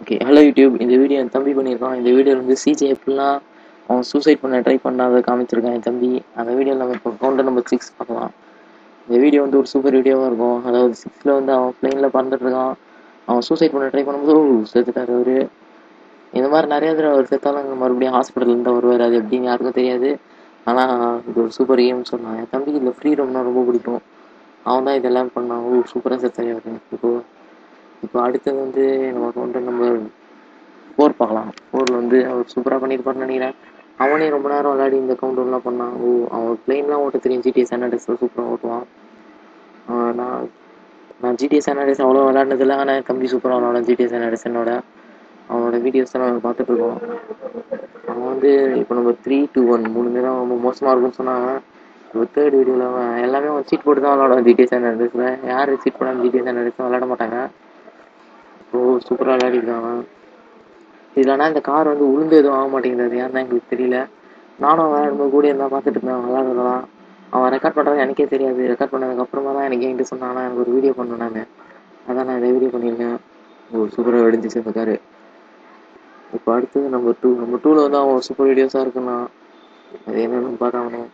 okay hello YouTube இந்த video என் தம்பி பண்ணியிருக்கான் இந்த வீடியோவில் வந்து சிஜே எப்படிலாம் அவன் சூசைட் பண்ண ட்ரை பண்ணாத காமிச்சிருக்கான் என் தம்பி அந்த வீடியோவில் நம்ம இப்போ கவுண்டர் நம்பர் சிக்ஸ் பார்க்கலாம் இந்த வீடியோ வந்து ஒரு சூப்பர் வீடியோவாக இருக்கும் அதாவது சிக்ஸில் வந்து அவன் பிளெயினில் பறந்துட்டு இருக்கான் அவன் சூசைட் பண்ண ட்ரை பண்ணும்போது ஓ செத்துட்டாரு அவரு இந்த மாதிரி நிறைய தடவை அவர் செத்தாலும் மறுபடியும் ஹாஸ்பிட்டல் தான் வருவார் அது எப்படின்னு யாருக்கும் தெரியாது ஆனால் இது ஒரு சூப்பர் கேம்னு சொன்னான் என் தம்பிக்கு இந்த ஃப்ரீ ரம்னா ரொம்ப பிடிக்கும் அவன் தான் இதெல்லாம் பண்ணான் ஓ சூப்பராக செத்தாரு அவரு இப்போ இப்போ அடுத்தது வந்து நம்ம கவுண்டர் நம்பர் ஃபோர் பார்க்கலாம் ஃபோரில் வந்து அவர் சூப்பராக பண்ணியிருப்பாருன்னு நினைக்கிறேன் அவனே ரொம்ப நேரம் விளையாடி இந்த கவுண்டர்லாம் பண்ணான் ஓ அவன் பிளெயின்லாம் ஓட்ட தெரியும் ஜிடிஎஸ் சானடேஸில் சூப்பராக ஓட்டுவான் ஆஹ் நான் நான் ஜிடிஎஸ் சானடேஸ் அவ்வளோ விளையாடுனதில்ல ஆனால் தம்பி சூப்பராக விளையாடும் ஜிடிஎஸ் சானடேஸ் என்னோட அவனோட வீடியோஸ் எல்லாம் நம்ம பார்த்துட்டு இருக்கோம் அவன் வந்து இப்போ நம்ம த்ரீ டூ ஒன் மூணு தான் ரொம்ப மோசமாக இருக்கும்னு சொன்னாங்க இப்போ தேர்ட் வீடியோவில் அவன் எல்லாமே அவன் சீட் போட்டு தான் விளாடுவான் ஜிடிஎஸ் சானடேஸில் யார் சீட் போடாமல் ஜிடிஎஸ் சானடேஸ் விளாட மாட்டாங்க ஓ சூப்பராக விளையாடிருக்காங்க இல்லைனா இந்த கார் வந்து உளுந்து எதுவும் ஆக மாட்டேங்குது அது ஏன்னா எங்களுக்கு தெரியல நானும் விளையாடும்போது கூட இருந்தால் பார்த்துட்டு இருந்தேன் விளையாடுறதெல்லாம் அவன் ரெக்கார்ட் பண்ணுறது எனக்கே தெரியாது ரெக்கார்ட் பண்ணதுக்கு அப்புறமா தான் எனக்கு என்கிட்ட சொன்னானா எனக்கு ஒரு வீடியோ பண்ணேன் நான் அதான் நான் இதை வீடியோ பண்ணியிருக்கேன் ஓ சூப்பராக வெடிஞ்சிச்சு அந்த காரு இப்போ அடுத்தது நம்பர் டூ நம்பர் டூவில் வந்து அவன் சூப்பர் வீடியோஸாக இருக்குன்னா அது என்னன்னு பார்க்கணும்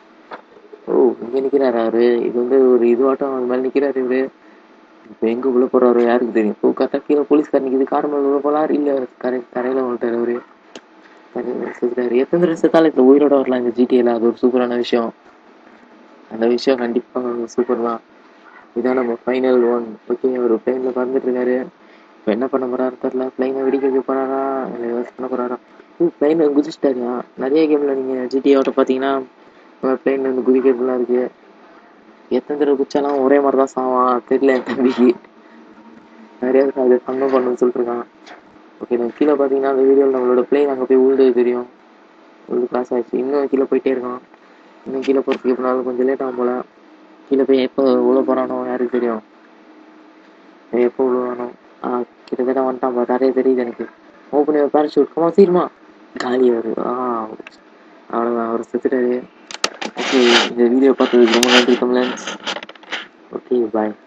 ஓ இங்கே நிற்கிறாரு அவரு இது வந்து ஒரு இதுவாட்டம் அது மாதிரி நிற்கிறாரு இவரு இப்போ எங்கே உள்ள போறாரோ யாருக்கு தெரியும் இப்போ கரெக்டாக கீழே போலீஸ்கார் நிற்கிது கார் மேலே உள்ள போலாம் இல்லை கரை தரையில் வந்துட்டார் அவரு தரையில் செத்துட்டாரு எத்தனை தடவை செத்தாலும் இதில் உயிரோட வரலாம் இந்த ஜிடிஏல அது ஒரு சூப்பரான விஷயம் அந்த விஷயம் கண்டிப்பாக சூப்பர் தான் இதான் நம்ம ஃபைனல் ஒன் ஓகே அவர் பிளைனில் பறந்துட்டு இருக்காரு இப்போ என்ன பண்ண போறாரு தெரில பிளைனை வெடிக்க வைக்க போறாரா இல்லை ஏதாச்சும் பண்ண போறாரா ஓ பிளைனை குதிச்சிட்டாரியா நிறைய கேமில் நீங்கள் ஜிடிஏ ஓட்ட பார்த்தீங்கன்னா பிளைன்ல இருந்து குதிக்கிறதுலாம் இருக்கு எத்தனை தடவை குச்சாலும் ஒரே மாதிரி தான் சாவான் தெரியல என் தம்பிக்கு நிறைய பேர் அது பண்ணும் பண்ணுன்னு சொல்லிட்டு இருக்கான் ஓகே நம்ம கீழே பார்த்தீங்கன்னா அந்த வீடியோவில் நம்மளோட பிளேன் அங்கே போய் உழுது தெரியும் உழுது கிளாஸ் ஆயிடுச்சு இன்னும் கீழே போயிட்டே இருக்கான் இன்னும் கீழே போகிறதுக்கு எப்படினாலும் கொஞ்சம் லேட் ஆகும் போல கீழே போய் எப்போ உள்ள போகிறானோ யாருக்கு தெரியும் எப்போ உழுவானோ ஆ கிட்டத்தட்ட வந்துட்டான் பா நிறைய தெரியுது எனக்கு ஓப்பன் பேரஷூட் கமா சீருமா காலி அவரு ஆ அவ்வளோதான் அவர் செத்துட்டாரு ஓகே இந்த வீடியோ பார்த்ததுக்கு ரொம்ப நன்றி கமலன்ஸ் ஓகே பாய்